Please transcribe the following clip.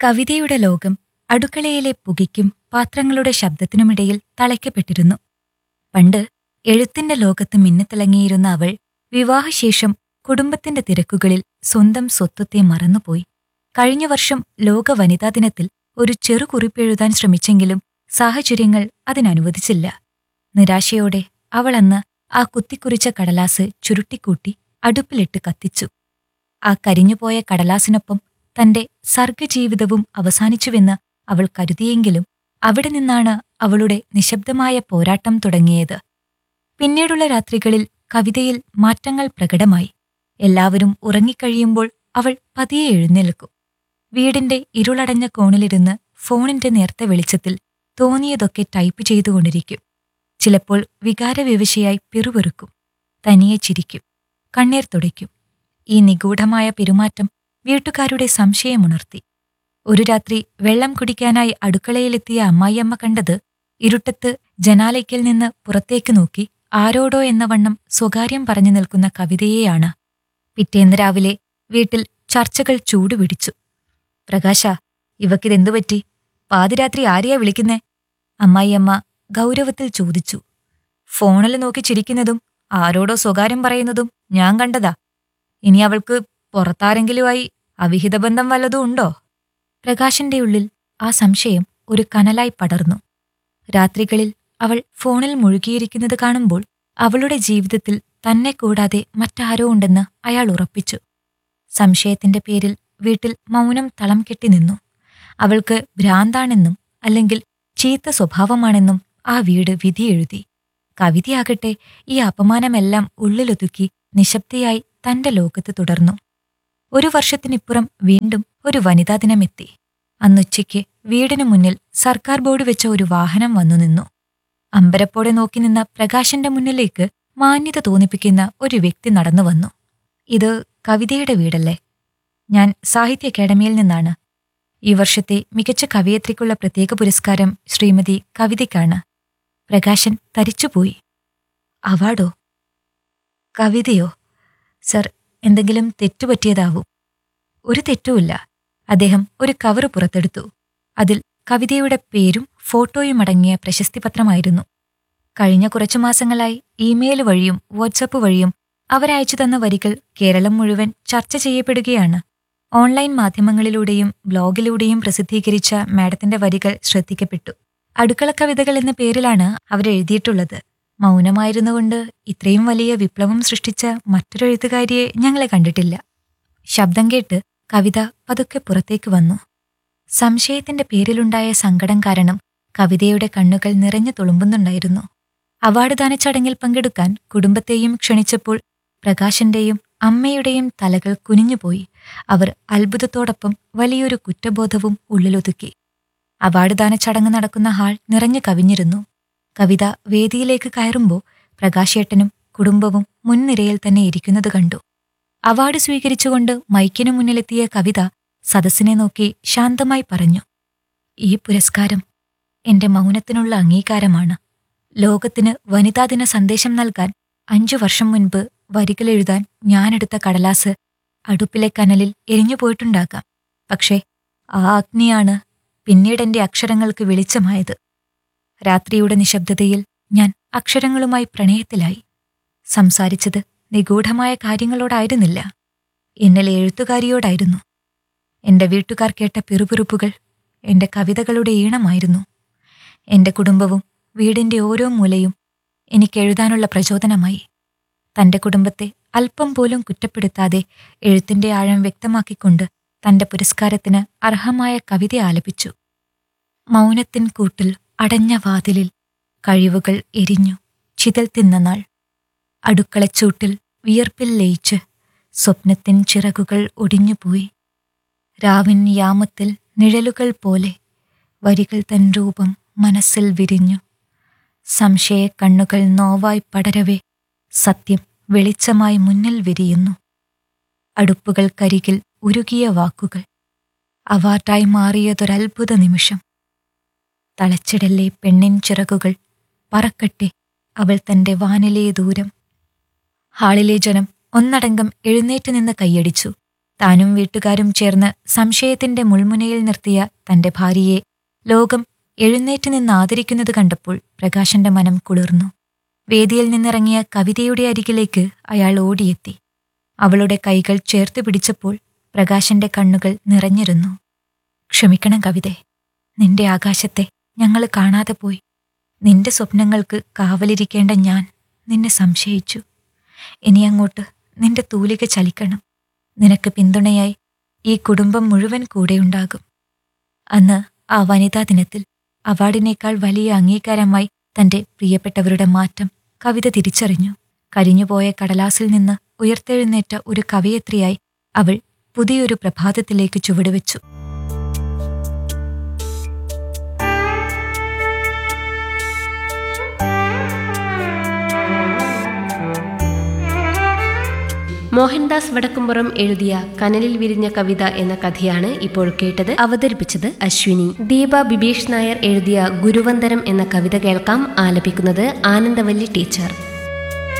കവിതയുടെ ലോകം അടുക്കളയിലെ പുകയ്ക്കും പാത്രങ്ങളുടെ ശബ്ദത്തിനുമിടയിൽ തളയ്ക്കപ്പെട്ടിരുന്നു പണ്ട് എഴുത്തിന്റെ ലോകത്ത് മിന്നിത്തിളങ്ങിയിരുന്ന അവൾ വിവാഹശേഷം കുടുംബത്തിന്റെ തിരക്കുകളിൽ സ്വന്തം സ്വത്വത്തെ മറന്നുപോയി കഴിഞ്ഞ വർഷം ലോക വനിതാ ദിനത്തിൽ ഒരു ചെറു കുറിപ്പെഴുതാൻ ശ്രമിച്ചെങ്കിലും സാഹചര്യങ്ങൾ അതിനനുവദിച്ചില്ല നിരാശയോടെ അവൾ അന്ന് ആ കുത്തിക്കുറിച്ച കടലാസ് ചുരുട്ടിക്കൂട്ടി അടുപ്പിലിട്ട് കത്തിച്ചു ആ കരിഞ്ഞുപോയ കടലാസിനൊപ്പം തന്റെ സർഗജീവിതവും അവസാനിച്ചുവെന്ന് അവൾ കരുതിയെങ്കിലും അവിടെ നിന്നാണ് അവളുടെ നിശബ്ദമായ പോരാട്ടം തുടങ്ങിയത് പിന്നീടുള്ള രാത്രികളിൽ കവിതയിൽ മാറ്റങ്ങൾ പ്രകടമായി എല്ലാവരും ഉറങ്ങിക്കഴിയുമ്പോൾ അവൾ പതിയെ എഴുന്നേൽക്കും വീടിന്റെ ഇരുളടഞ്ഞ കോണിലിരുന്ന് ഫോണിന്റെ നേർത്ത വെളിച്ചത്തിൽ തോന്നിയതൊക്കെ ടൈപ്പ് ചെയ്തുകൊണ്ടിരിക്കും ചിലപ്പോൾ വികാരവിവശയായി പിറുപിറുക്കും തനിയെ ചിരിക്കും കണ്ണീർ തുടയ്ക്കും ഈ നിഗൂഢമായ പെരുമാറ്റം വീട്ടുകാരുടെ സംശയമുണർത്തി ഒരു രാത്രി വെള്ളം കുടിക്കാനായി അടുക്കളയിലെത്തിയ അമ്മായിയമ്മ കണ്ടത് ഇരുട്ടത്ത് ജനാലയ്ക്കൽ നിന്ന് പുറത്തേക്ക് നോക്കി ആരോടോ എന്ന വണ്ണം സ്വകാര്യം പറഞ്ഞു നിൽക്കുന്ന കവിതയെയാണ് പിറ്റേന്ന് രാവിലെ വീട്ടിൽ ചർച്ചകൾ ചൂടുപിടിച്ചു പ്രകാശ ഇവക്കിതെന്തു പറ്റി പാതിരാത്രി ആരെയാ വിളിക്കുന്നേ അമ്മായിയമ്മ ഗൗരവത്തിൽ ചോദിച്ചു ഫോണിൽ നോക്കി ചിരിക്കുന്നതും ആരോടോ സ്വകാര്യം പറയുന്നതും ഞാൻ കണ്ടതാ ഇനി അവൾക്ക് പുറത്താരെങ്കിലുമായി അവിഹിത ബന്ധം വല്ലതും ഉണ്ടോ പ്രകാശന്റെ ഉള്ളിൽ ആ സംശയം ഒരു കനലായി പടർന്നു രാത്രികളിൽ അവൾ ഫോണിൽ മുഴുകിയിരിക്കുന്നത് കാണുമ്പോൾ അവളുടെ ജീവിതത്തിൽ തന്നെ കൂടാതെ മറ്റാരോ ഉണ്ടെന്ന് അയാൾ ഉറപ്പിച്ചു സംശയത്തിന്റെ പേരിൽ വീട്ടിൽ മൗനം തളം കെട്ടി നിന്നു അവൾക്ക് ഭ്രാന്താണെന്നും അല്ലെങ്കിൽ ചീത്ത സ്വഭാവമാണെന്നും ആ വീട് വിധിയെഴുതി കവിതയാകട്ടെ ഈ അപമാനമെല്ലാം ഉള്ളിലൊതുക്കി നിശബ്ദയായി തന്റെ ലോകത്ത് തുടർന്നു ഒരു വർഷത്തിനിപ്പുറം വീണ്ടും ഒരു വനിതാ ദിനമെത്തി അന്നുച്ചയ്ക്ക് വീടിനു മുന്നിൽ സർക്കാർ ബോർഡ് വെച്ച ഒരു വാഹനം വന്നു നിന്നു അമ്പരപ്പോടെ നോക്കി നിന്ന പ്രകാശന്റെ മുന്നിലേക്ക് മാന്യത തോന്നിപ്പിക്കുന്ന ഒരു വ്യക്തി നടന്നു വന്നു ഇത് കവിതയുടെ വീടല്ലേ ഞാൻ സാഹിത്യ അക്കാദമിയിൽ നിന്നാണ് ഈ വർഷത്തെ മികച്ച കവയത്രിക്കുള്ള പ്രത്യേക പുരസ്കാരം ശ്രീമതി കവിതയ്ക്കാണ് പ്രകാശൻ തരിച്ചുപോയി അവാർഡോ കവിതയോ സർ എന്തെങ്കിലും തെറ്റുപറ്റിയതാവും ഒരു തെറ്റുമില്ല അദ്ദേഹം ഒരു കവറ് പുറത്തെടുത്തു അതിൽ കവിതയുടെ പേരും ഫോട്ടോയും അടങ്ങിയ പ്രശസ്തിപത്രമായിരുന്നു കഴിഞ്ഞ കുറച്ചു മാസങ്ങളായി ഇമെയിൽ വഴിയും വാട്സപ്പ് വഴിയും അവരയച്ചു തന്ന വരികൾ കേരളം മുഴുവൻ ചർച്ച ചെയ്യപ്പെടുകയാണ് ഓൺലൈൻ മാധ്യമങ്ങളിലൂടെയും ബ്ലോഗിലൂടെയും പ്രസിദ്ധീകരിച്ച മാഡത്തിന്റെ വരികൾ ശ്രദ്ധിക്കപ്പെട്ടു അടുക്കള കവിതകൾ എന്ന പേരിലാണ് അവരെഴുതിയിട്ടുള്ളത് മൗനമായിരുന്നുകൊണ്ട് ഇത്രയും വലിയ വിപ്ലവം സൃഷ്ടിച്ച മറ്റൊരു എഴുത്തുകാരിയെ ഞങ്ങളെ കണ്ടിട്ടില്ല ശബ്ദം കേട്ട് കവിത പതുക്കെ പുറത്തേക്ക് വന്നു സംശയത്തിന്റെ പേരിലുണ്ടായ സങ്കടം കാരണം കവിതയുടെ കണ്ണുകൾ നിറഞ്ഞു തുളുമ്പുന്നുണ്ടായിരുന്നു അവാർഡ് ദാന ചടങ്ങിൽ പങ്കെടുക്കാൻ കുടുംബത്തെയും ക്ഷണിച്ചപ്പോൾ പ്രകാശന്റെയും അമ്മയുടെയും തലകൾ കുനിഞ്ഞുപോയി അവർ അത്ഭുതത്തോടൊപ്പം വലിയൊരു കുറ്റബോധവും ഉള്ളിലൊതുക്കി അവാർഡ് ദാന ചടങ്ങ് നടക്കുന്ന ഹാൾ നിറഞ്ഞു കവിഞ്ഞിരുന്നു കവിത വേദിയിലേക്ക് കയറുമ്പോൾ പ്രകാശേട്ടനും കുടുംബവും മുൻനിരയിൽ തന്നെ ഇരിക്കുന്നത് കണ്ടു അവാർഡ് സ്വീകരിച്ചുകൊണ്ട് മൈക്കിനു മുന്നിലെത്തിയ കവിത സദസ്സിനെ നോക്കി ശാന്തമായി പറഞ്ഞു ഈ പുരസ്കാരം എന്റെ മൗനത്തിനുള്ള അംഗീകാരമാണ് ലോകത്തിന് വനിതാദിന സന്ദേശം നൽകാൻ അഞ്ചു വർഷം മുൻപ് വരികളെഴുതാൻ ഞാനെടുത്ത കടലാസ് അടുപ്പിലെ കനലിൽ എരിഞ്ഞുപോയിട്ടുണ്ടാകാം പക്ഷേ ആ അഗ്നിയാണ് പിന്നീടെന്റെ അക്ഷരങ്ങൾക്ക് വെളിച്ചമായത് രാത്രിയുടെ നിശബ്ദതയിൽ ഞാൻ അക്ഷരങ്ങളുമായി പ്രണയത്തിലായി സംസാരിച്ചത് നിഗൂഢമായ കാര്യങ്ങളോടായിരുന്നില്ല എന്നിലെ എഴുത്തുകാരിയോടായിരുന്നു എന്റെ വീട്ടുകാർ കേട്ട പിറുപിറുപ്പുകൾ എന്റെ കവിതകളുടെ ഈണമായിരുന്നു എന്റെ കുടുംബവും വീടിന്റെ ഓരോ മൂലയും എനിക്കെഴുതാനുള്ള പ്രചോദനമായി തന്റെ കുടുംബത്തെ അല്പം പോലും കുറ്റപ്പെടുത്താതെ എഴുത്തിന്റെ ആഴം വ്യക്തമാക്കിക്കൊണ്ട് തന്റെ പുരസ്കാരത്തിന് അർഹമായ കവിത ആലപിച്ചു മൗനത്തിൻ കൂട്ടിൽ അടഞ്ഞ വാതിലിൽ കഴിവുകൾ എരിഞ്ഞു ചിതൽ തിന്ന നാൾ അടുക്കളച്ചൂട്ടിൽ വിയർപ്പിൽ ലയിച്ച് സ്വപ്നത്തിൻ ചിറകുകൾ ഒടിഞ്ഞുപോയി രാവിൻ യാമത്തിൽ നിഴലുകൾ പോലെ വരികൾ തൻ രൂപം മനസ്സിൽ വിരിഞ്ഞു സംശയ കണ്ണുകൾ നോവായി പടരവേ സത്യം വെളിച്ചമായി മുന്നിൽ വിരിയുന്നു അടുപ്പുകൾക്കരികിൽ ഉരുകിയ വാക്കുകൾ അവാർഡായി മാറിയതൊരത്ഭുത നിമിഷം തളച്ചിടല്ലേ പെണ്ണിൻ ചിറകുകൾ പറക്കട്ടെ അവൾ തന്റെ വാനിലെ ദൂരം ഹാളിലെ ജനം ഒന്നടങ്കം എഴുന്നേറ്റ് നിന്ന് കൈയടിച്ചു താനും വീട്ടുകാരും ചേർന്ന് സംശയത്തിന്റെ മുൾമുനയിൽ നിർത്തിയ തന്റെ ഭാര്യയെ ലോകം എഴുന്നേറ്റ് നിന്ന് ആദരിക്കുന്നത് കണ്ടപ്പോൾ പ്രകാശന്റെ മനം കുളിർന്നു വേദിയിൽ നിന്നിറങ്ങിയ കവിതയുടെ അരികിലേക്ക് അയാൾ ഓടിയെത്തി അവളുടെ കൈകൾ ചേർത്ത് പിടിച്ചപ്പോൾ പ്രകാശന്റെ കണ്ണുകൾ നിറഞ്ഞിരുന്നു ക്ഷമിക്കണം കവിതേ നിന്റെ ആകാശത്തെ ഞങ്ങൾ കാണാതെ പോയി നിന്റെ സ്വപ്നങ്ങൾക്ക് കാവലിരിക്കേണ്ട ഞാൻ നിന്നെ സംശയിച്ചു ഇനി അങ്ങോട്ട് നിന്റെ തൂലിക ചലിക്കണം നിനക്ക് പിന്തുണയായി ഈ കുടുംബം മുഴുവൻ കൂടെയുണ്ടാകും അന്ന് ആ വനിതാ ദിനത്തിൽ അവാർഡിനേക്കാൾ വലിയ അംഗീകാരമായി തന്റെ പ്രിയപ്പെട്ടവരുടെ മാറ്റം കവിത തിരിച്ചറിഞ്ഞു കരിഞ്ഞുപോയ കടലാസിൽ നിന്ന് ഉയർത്തെഴുന്നേറ്റ ഒരു കവയത്രിയായി അവൾ പുതിയൊരു പ്രഭാതത്തിലേക്ക് ചുവടുവെച്ചു മോഹൻദാസ് വടക്കുംപുറം എഴുതിയ കനലിൽ വിരിഞ്ഞ കവിത എന്ന കഥയാണ് ഇപ്പോൾ കേട്ടത് അവതരിപ്പിച്ചത് അശ്വിനി ദീപ ബിബീഷ് നായർ എഴുതിയ ഗുരുവന്ദരം എന്ന കവിത കേൾക്കാം ആലപിക്കുന്നത് ആനന്ദവല്ലി ടീച്ചർ